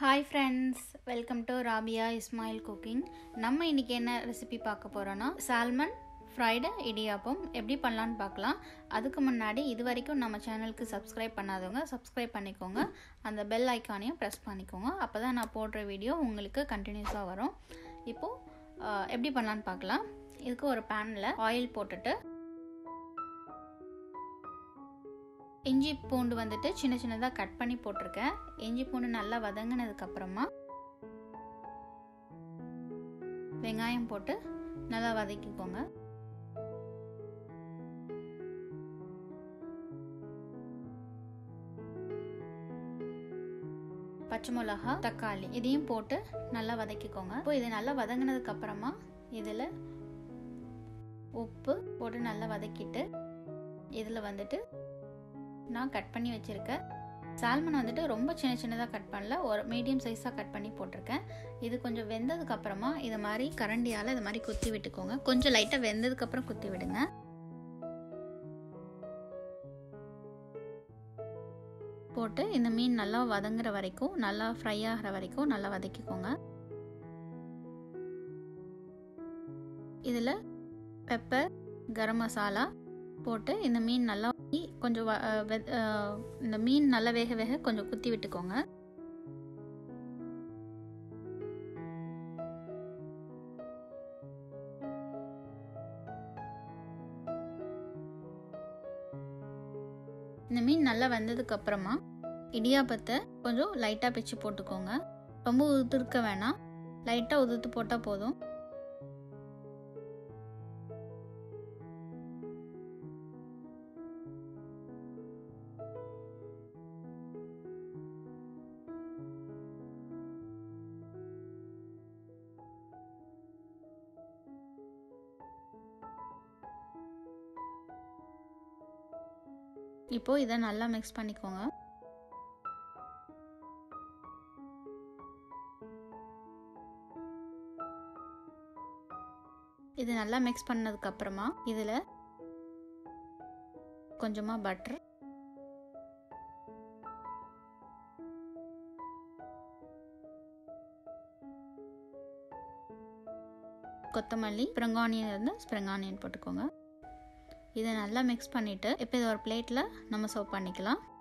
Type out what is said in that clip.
hi friends welcome to Rabia Ismail cooking நம்ம இன்றைக்கி என்ன ரெசிபி பார்க்க போகிறோன்னா சால்மன் ஃப்ரைடு இடியாப்பம் எப்படி பண்ணலான்னு பார்க்கலாம் அதுக்கு முன்னாடி இது வரைக்கும் நம்ம சேனலுக்கு சப்ஸ்கிரைப் பண்ணாதவங்க சப்ஸ்கிரைப் பண்ணிக்கோங்க அந்த பெல் ஐக்கானையும் ப்ரெஸ் பண்ணிக்கோங்க அப்போ தான் நான் போடுற வீடியோ உங்களுக்கு கண்டினியூஸாக வரும் இப்போது ஆஹ், எப்படி பண்ணலான்னு பார்க்கலாம் இதுக்கு ஒரு பேனில் ஆயில் போட்டுட்டு இஞ்சி பூண்டு வந்துட்டு சின்ன சின்னதாக கட் பண்ணி போட்டிருக்கேன் இஞ்சி பூண்டு நல்லா வதங்கினதுக்கப்புறமா வெங்காயம் போட்டு நல்லா வதக்கிக்கோங்க பச்சை மிளகா தக்காளி இதையும் போட்டு நல்லா வதக்கிக்கோங்க இப்போ இது நல்லா வதங்கினதுக்கு அப்புறமா இதில் உப்பு போட்டு நல்லா வதக்கிட்டு இதில் வந்துட்டு நான் கட் பண்ணி வச்சுருக்கேன் சால்மன் வந்துட்டு ரொம்ப சின்ன சின்னதாக கட் பண்ணல ஒரு மீடியம் சைஸாக கட் பண்ணி போட்டிருக்கேன் இது கொஞ்சம் வெந்ததுக்கு அப்புறமா இது மாதிரி கரண்டியால் இது மாதிரி குத்தி விட்டுக்கோங்க கொஞ்சம் லைட்டாக வெந்ததுக்கப்புறம் குத்தி விடுங்க போட்டு இந்த மீன் நல்லா வதங்குற வரைக்கும் நல்லா ஃப்ரை ஆகிற வரைக்கும் நல்லா வதக்கிக்கோங்க இதில் பெப்பர் கரம் மசாலா போட்டு இந்த மீன் நல்லா கொஞ்சம் வ- அஹ் வெ- அஹ் இந்த மீன் நல்லா வேக வேக கொஞ்சம் குத்தி விட்டுக்கோங்க இந்த மீன் நல்லா வெந்ததுக்கு அப்புறமா இடியாப்பத்தை கொஞ்சம் லைட்டாக பிச்சு போட்டுக்கோங்க ரொம்ப உதிர்க்க வேணாம் லைட்டாக உதிர்த்து போட்டால் போதும் இப்போ இதை நல்லா மிக்ஸ் பண்ணிக்கோங்க இது நல்லா மிக்ஸ் பண்ணதுக்கு அப்புறமா இதில் கொஞ்சமாக பட்டர் கொத்தமல்லி ஸ்ப்ரிங் ஆனியன் இருந்தால் ஸ்ப்ரிங் ஆனியன் போட்டுக்கோங்க இதை நல்லா மிக்ஸ் பண்ணிவிட்டு இப்போ இதை ஒரு பிளேட்டில் நம்ம சர்வ் பண்ணிக்கலாம்